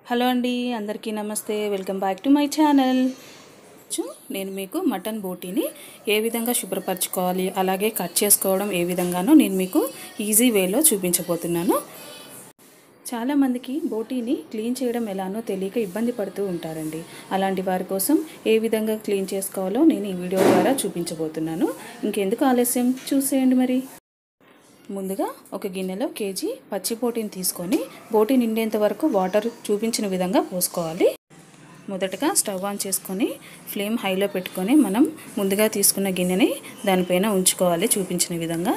hello అండి అందరికీ నమస్తే welcome back to my channel చు- నేను మీకు మటన్ బోటీని ఏ విధంగా శుభ్రపరచుకోవాలి అలాగే కట్ చేసుకోవడం ఏ విధంగానో నేను మీకు ఈజీ వేలో చూపించబోతున్నాను చాలామందికి బోటీని క్లీన్ చేయడం ఎలానో తెలియక ఇబ్బంది పడుతూ ఉంటారండి అలాంటి వారి కోసం ఏ విధంగా క్లీన్ చేసుకోవాలో నేను ఈ వీడియో ద్వారా చూపించబోతున్నాను ఇంకెందుకు ఆలస్యం చూసేయండి మరి ముందుగా ఒక గిన్నెలో కేజీ పచ్చి బోటీని తీసుకొని బోటీ నిండేంత వరకు వాటర్ చూపించిన విధంగా పోసుకోవాలి మొదటగా స్టవ్ ఆన్ చేసుకొని ఫ్లేమ్ హైలో పెట్టుకొని మనం ముందుగా తీసుకున్న గిన్నెని దానిపైన ఉంచుకోవాలి చూపించిన విధంగా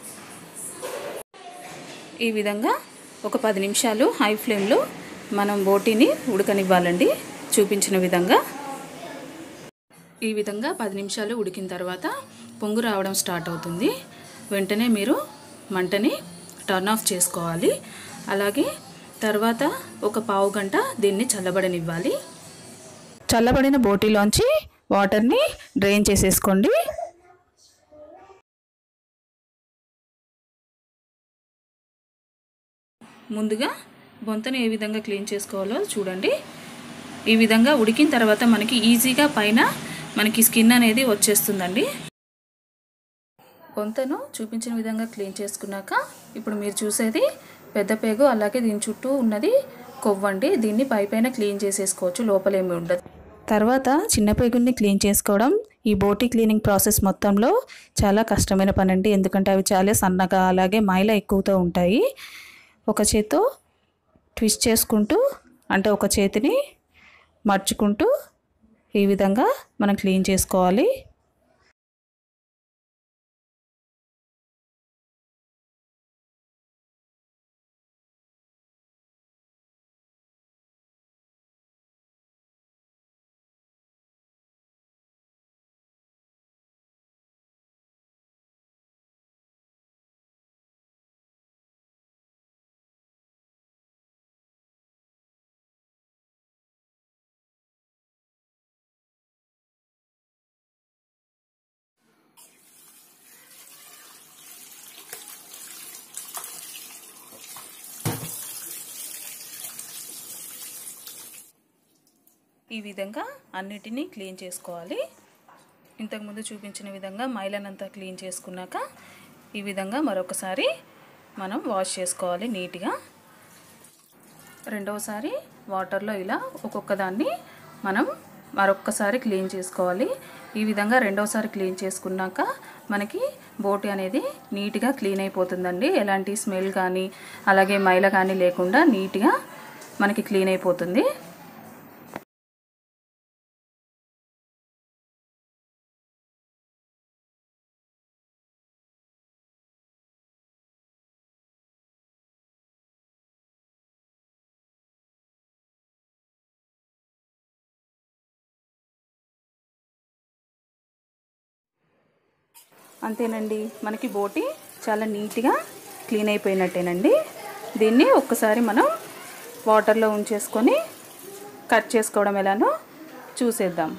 ఈ విధంగా ఒక పది నిమిషాలు హై ఫ్లేమ్లో మనం బోటీని ఉడకనివ్వాలండి చూపించిన విధంగా ఈ విధంగా పది నిమిషాలు ఉడికిన తర్వాత పొంగు రావడం స్టార్ట్ అవుతుంది వెంటనే మీరు మంటని టర్న్ ఆఫ్ చేసుకోవాలి అలాగే తర్వాత ఒక పావు గంట దీన్ని చల్లబడనివ్వాలి చల్లబడిన బోటీలోంచి వాటర్ని డ్రైన్ చేసేసుకోండి ముందుగా బొంతను ఏ విధంగా క్లీన్ చేసుకోవాలో చూడండి ఈ విధంగా ఉడికిన తర్వాత మనకి ఈజీగా పైన మనకి స్కిన్ అనేది వచ్చేస్తుందండి బొంతను చూపించిన విధంగా క్లీన్ చేసుకున్నాక ఇప్పుడు మీరు చూసేది పెద్ద పేగు అలాగే దీని చుట్టూ ఉన్నది కొవ్వండి దీన్ని పై పైన క్లీన్ చేసేసుకోవచ్చు లోపలేమి ఉండదు తర్వాత చిన్న పేగుల్ని క్లీన్ చేసుకోవడం ఈ బోటీ క్లీనింగ్ ప్రాసెస్ మొత్తంలో చాలా కష్టమైన పని అండి ఎందుకంటే అవి చాలా సన్నగా అలాగే మైల ఎక్కువతో ఉంటాయి ఒక చేత్తో ట్విస్ట్ చేసుకుంటూ అంటే ఒక చేతిని మర్చుకుంటూ ఈ విధంగా మనం క్లీన్ చేసుకోవాలి ఈ విధంగా అన్నిటినీ క్లీన్ చేసుకోవాలి ఇంతకుముందు చూపించిన విధంగా మైలనంతా క్లీన్ చేసుకున్నాక ఈ విధంగా మరొకసారి మనం వాష్ చేసుకోవాలి నీట్గా రెండవసారి వాటర్లో ఇలా ఒక్కొక్క దాన్ని మనం మరొక్కసారి క్లీన్ చేసుకోవాలి ఈ విధంగా రెండవసారి క్లీన్ చేసుకున్నాక మనకి బోటి అనేది నీట్గా క్లీన్ అయిపోతుందండి ఎలాంటి స్మెల్ కానీ అలాగే మైల కానీ లేకుండా నీట్గా మనకి క్లీన్ అయిపోతుంది అంతేనండి మనకి బోటి చాలా నీట్గా క్లీన్ అయిపోయినట్టేనండి దీన్ని ఒక్కసారి మనం వాటర్లో ఉంచేసుకొని కట్ చేసుకోవడం ఎలానో చూసేద్దాం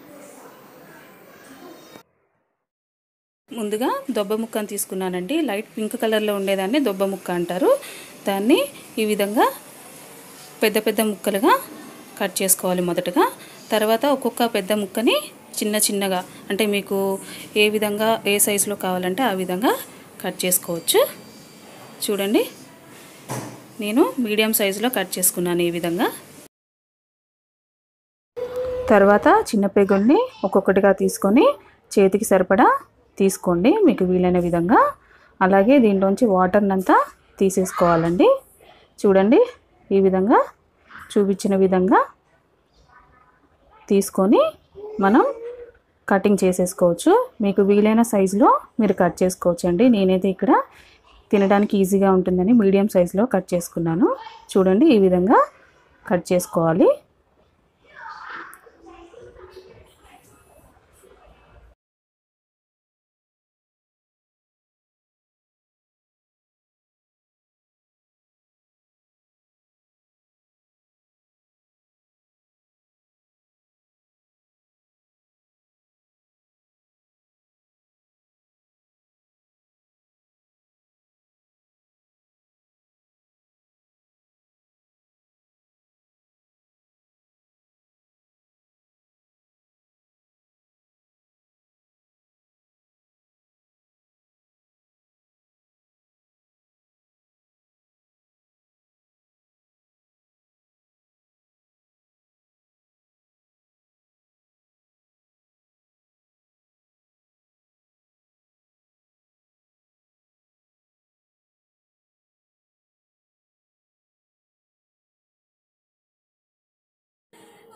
ముందుగా దొబ్బ ముక్కను తీసుకున్నానండి లైట్ పింక్ కలర్లో ఉండేదాన్ని దొబ్బ ముక్క అంటారు దాన్ని ఈ విధంగా పెద్ద పెద్ద ముక్కలుగా కట్ చేసుకోవాలి మొదటగా తర్వాత ఒక్కొక్క పెద్ద ముక్కని చిన్న చిన్నగా అంటే మీకు ఏ విధంగా ఏ సైజులో కావాలంటే ఆ విధంగా కట్ చేసుకోవచ్చు చూడండి నేను మీడియం సైజులో కట్ చేసుకున్నాను ఈ విధంగా తర్వాత చిన్న పేగుల్ని ఒక్కొక్కటిగా తీసుకొని చేతికి సరిపడా తీసుకోండి మీకు వీలైన విధంగా అలాగే దీంట్లోంచి వాటర్నంతా తీసేసుకోవాలండి చూడండి ఈ విధంగా చూపించిన విధంగా తీసుకొని మనం కటింగ్ చేసేసుకోవచ్చు మీకు వీలైన సైజులో మీరు కట్ చేసుకోవచ్చు అండి నేనైతే ఇక్కడ తినడానికి ఈజీగా ఉంటుందని మీడియం సైజులో కట్ చేసుకున్నాను చూడండి ఈ విధంగా కట్ చేసుకోవాలి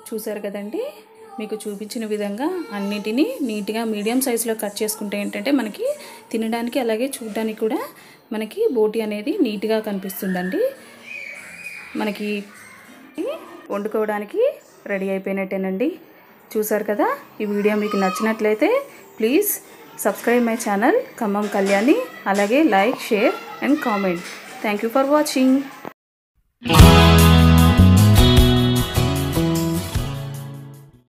చూసారు కదండి మీకు చూపించిన విధంగా అన్నిటినీ నీట్గా మీడియం సైజులో కట్ చేసుకుంటే ఏంటంటే మనకి తినడానికి అలాగే చూడడానికి కూడా మనకి బోటి అనేది నీట్గా కనిపిస్తుందండి మనకి వండుకోవడానికి రెడీ అయిపోయినట్టేనండి చూసారు కదా ఈ వీడియో మీకు నచ్చినట్లయితే please subscribe my channel Khammam Kalyani అలాగే like share and comment thank you for watching